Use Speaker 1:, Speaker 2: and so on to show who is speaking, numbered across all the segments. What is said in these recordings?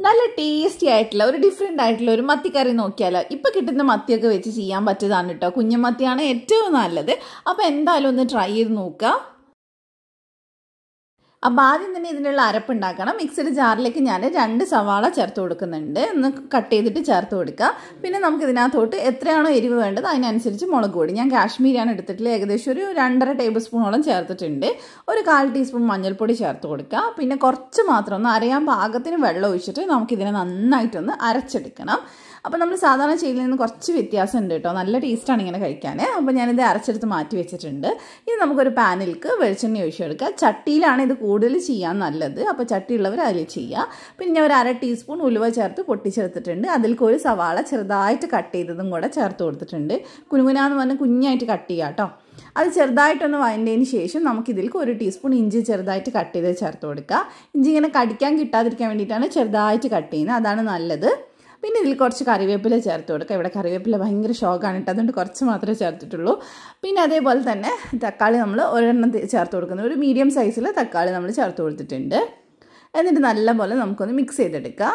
Speaker 1: നല്ല ടേസ്റ്റി ആയിട്ടുള്ള ഒരു ഡിഫറെൻ്റ് ആയിട്ടുള്ള ഒരു മത്തിക്കറി നോക്കിയാലോ ഇപ്പം കിട്ടുന്ന മത്തിയൊക്കെ വെച്ച് ചെയ്യാൻ പറ്റിയതാണ് കേട്ടോ കുഞ്ഞമത്തിയാണ് ഏറ്റവും നല്ലത് അപ്പോൾ എന്തായാലും ഒന്ന് ട്രൈ ചെയ്ത് നോക്കുക അപ്പോൾ ആദ്യം തന്നെ ഇതിനുള്ള അരപ്പുണ്ടാക്കണം മിക്സഡ് ജാറിലേക്ക് ഞാൻ രണ്ട് സവാള ചേർത്ത് കൊടുക്കുന്നുണ്ട് ഒന്ന് കട്ട് ചെയ്തിട്ട് ചേർത്ത് കൊടുക്കുക പിന്നെ നമുക്ക് ഇതിനകത്തോട്ട് എത്രയാണോ എരിവ് വേണ്ടത് അതിനനുസരിച്ച് മുളക് പൊടി ഞാൻ കാശ്മീരിയാണ് എടുത്തിട്ടുള്ളത് ഏകദേശം ഒരു രണ്ടര ടേബിൾ സ്പൂണോളം ചേർത്തിട്ടുണ്ട് ഒരു കാൽ ടീസ്പൂൺ മഞ്ഞൾപ്പൊടി ചേർത്ത് കൊടുക്കുക പിന്നെ കുറച്ച് മാത്രം ഒന്ന് അരയാൻ പാകത്തിന് വെള്ളം ഒഴിച്ചിട്ട് നമുക്കിതിനെ നന്നായിട്ടൊന്ന് അരച്ചെടുക്കണം അപ്പോൾ നമ്മൾ സാധാരണ ചെയ്യുന്നതിൽ നിന്ന് കുറച്ച് വ്യത്യാസം ഉണ്ട് കേട്ടോ നല്ല ടേസ്റ്റാണ് ഇങ്ങനെ കഴിക്കാൻ അപ്പോൾ ഞാനിത് അരച്ചെടുത്ത് മാറ്റി വെച്ചിട്ടുണ്ട് ഇനി നമുക്കൊരു പാനിലേക്ക് വെളിച്ചെണ്ണ ഒഴിച്ചെടുക്കുക ചട്ടിയിലാണ് ഇത് കൂടുതൽ ചെയ്യാൻ നല്ലത് അപ്പോൾ ചട്ടിയുള്ളവർ അതിൽ ചെയ്യുക പിന്നെ ഞാൻ ഒരു അര ടീസ്പൂൺ ഉലുവ ചേർത്ത് പൊട്ടിച്ചെടുത്തിട്ടുണ്ട് അതിലേക്ക് ഒരു സവാള ചെറുതായിട്ട് കട്ട് ചെയ്തതും കൂടെ ചേർത്ത് കൊടുത്തിട്ടുണ്ട് കുനുകുനാന്ന് പറഞ്ഞ് കുഞ്ഞായിട്ട് കട്ട് ചെയ്യുക കേട്ടോ അത് ചെറുതായിട്ടൊന്ന് വഴണ്ടതിന് ശേഷം നമുക്കിതിലേക്ക് ഒരു ടീസ്പൂൺ ഇഞ്ചി ചെറുതായിട്ട് കട്ട് ചെയ്ത് ചേർത്ത് കൊടുക്കുക ഇഞ്ചി ഇങ്ങനെ കടിക്കാൻ കിട്ടാതിരിക്കാൻ വേണ്ടിയിട്ടാണ് ചെറുതായിട്ട് കട്ട് ചെയ്യുന്നത് അതാണ് നല്ലത് പിന്നെ ഇതിൽ കുറച്ച് കറിവേപ്പില ചേർത്ത് കൊടുക്കുക ഇവിടെ കറിവേപ്പില ഭയങ്കര ഷോക്കാണ് കേട്ടോ അതുകൊണ്ട് കുറച്ച് മാത്രമേ ചേർത്തിട്ടുള്ളൂ പിന്നെ അതേപോലെ തന്നെ തക്കാളി നമ്മൾ ഒരെണ്ണം ചേർത്ത് കൊടുക്കുന്നത് ഒരു മീഡിയം സൈസിൽ തക്കാളി നമ്മൾ ചേർത്ത് കൊടുത്തിട്ടുണ്ട് എന്നിട്ട് നല്ലപോലെ നമുക്കൊന്ന് മിക്സ് ചെയ്തെടുക്കുക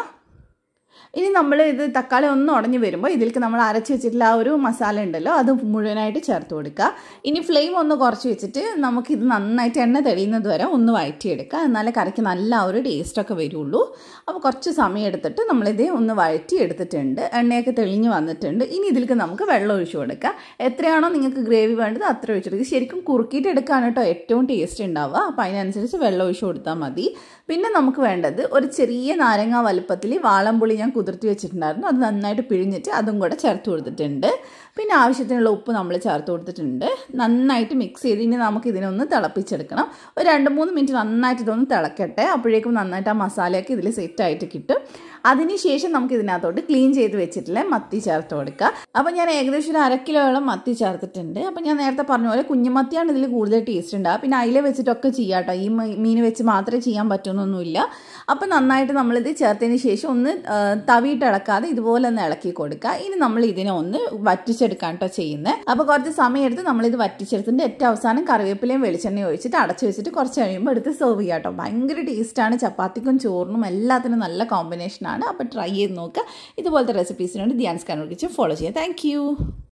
Speaker 1: ഇനി നമ്മൾ ഇത് തക്കാളി ഒന്ന് ഉടഞ്ഞു വരുമ്പോൾ ഇതിലേക്ക് നമ്മൾ അരച്ച് വെച്ചിട്ടുള്ള ആ ഒരു മസാല ഉണ്ടല്ലോ അത് മുഴുവനായിട്ട് ചേർത്ത് കൊടുക്കുക ഇനി ഫ്ലെയിം ഒന്ന് കുറച്ച് വെച്ചിട്ട് നമുക്കിത് നന്നായിട്ട് എണ്ണ തെളിയുന്നത് വരെ ഒന്ന് വഴറ്റിയെടുക്കുക എന്നാലേ കറിക്ക് നല്ല ഒരു ടേസ്റ്റൊക്കെ വരുള്ളൂ അപ്പോൾ കുറച്ച് സമയം എടുത്തിട്ട് നമ്മളിത് ഒന്ന് വഴറ്റി എടുത്തിട്ടുണ്ട് എണ്ണയൊക്കെ തെളിഞ്ഞ് വന്നിട്ടുണ്ട് ഇനി ഇതിലേക്ക് നമുക്ക് വെള്ളം ഒഴിച്ചു കൊടുക്കുക എത്രയാണോ നിങ്ങൾക്ക് ഗ്രേവി വേണ്ടത് അത്ര ഒഴിച്ചെടുക്കുക ശരിക്കും കുറുക്കിയിട്ട് എടുക്കുകയാണ് കേട്ടോ ഏറ്റവും ടേസ്റ്റ് ഉണ്ടാവുക അപ്പോൾ അതിനനുസരിച്ച് വെള്ളം ഒഴിച്ചു കൊടുത്താൽ മതി പിന്നെ നമുക്ക് വേണ്ടത് ഒരു ചെറിയ നാരങ്ങ വലുപ്പത്തിൽ വാളംപുളി ഞാൻ കുതിർത്തി വെച്ചിട്ടുണ്ടായിരുന്നു അത് നന്നായിട്ട് പിഴിഞ്ഞിട്ട് അതും കൂടെ ചേർത്ത് കൊടുത്തിട്ടുണ്ട് പിന്നെ ആവശ്യത്തിനുള്ള ഉപ്പ് നമ്മൾ ചേർത്ത് കൊടുത്തിട്ടുണ്ട് നന്നായിട്ട് മിക്സ് ചെയ്ത് ഇനി നമുക്ക് ഇതിനൊന്ന് തിളപ്പിച്ചെടുക്കണം ഒരു രണ്ട് മൂന്ന് മിനിറ്റ് നന്നായിട്ട് ഇതൊന്ന് തിളക്കട്ടെ അപ്പോഴേക്കും നന്നായിട്ട് ആ മസാലയൊക്കെ ഇതിൽ സെറ്റായിട്ട് കിട്ടും അതിനുശേഷം നമുക്ക് ഇതിനകത്തോട്ട് ക്ലീൻ ചെയ്ത് വെച്ചിട്ടുള്ള മത്തി ചേർത്ത് കൊടുക്കുക അപ്പോൾ ഞാൻ ഏകദേശം ഒരു അര കിലോയോളം മത്തി ചേർത്തിട്ടുണ്ട് അപ്പോൾ ഞാൻ നേരത്തെ പറഞ്ഞ പോലെ കുഞ്ഞുമത്തിയാണ് ഇതിൽ കൂടുതൽ ടേസ്റ്റ് ഉണ്ടാകുക പിന്നെ അയില വെച്ചിട്ടൊക്കെ ചെയ്യാം കേട്ടോ ഈ മീൻ വെച്ച് മാത്രമേ ചെയ്യാൻ പറ്റുമെന്നൊന്നുമില്ല അപ്പോൾ നന്നായിട്ട് നമ്മളിത് ചേർത്തതിന് ശേഷം ഒന്ന് തവിയിട്ട് ഇളക്കാതെ ഇതുപോലെ ഒന്ന് ഇളക്കി കൊടുക്കുക ഇനി നമ്മൾ ഇതിനെ ഒന്ന് വറ്റിച്ചെടുക്കാൻ കേട്ടോ ചെയ്യുന്നത് അപ്പോൾ കുറച്ച് സമയം എടുത്ത് നമ്മളിത് വറ്റിച്ചെടുത്തിട്ട് ഏറ്റവും അവസാനം കറിവേപ്പിലയും വെളിച്ചെണ്ണയും ഒഴിച്ചിട്ട് അടച്ചു വെച്ചിട്ട് കുറച്ച് കഴിയുമ്പോൾ എടുത്ത് സെർവ് ചെയ്യാം കേട്ടോ ഭയങ്കര ടേസ്റ്റാണ് ചപ്പാത്തിക്കും ചോറിനും എല്ലാത്തിനും നല്ല കോമ്പിനേഷനാണ് അപ്പോൾ ട്രൈ ചെയ്ത് നോക്കുക ഇതുപോലത്തെ റെസിപ്പീസിന് വേണ്ടി ധ്യാൻസ് കണ്ടുപിടിച്ച് ഫോളോ ചെയ്യാം താങ്ക്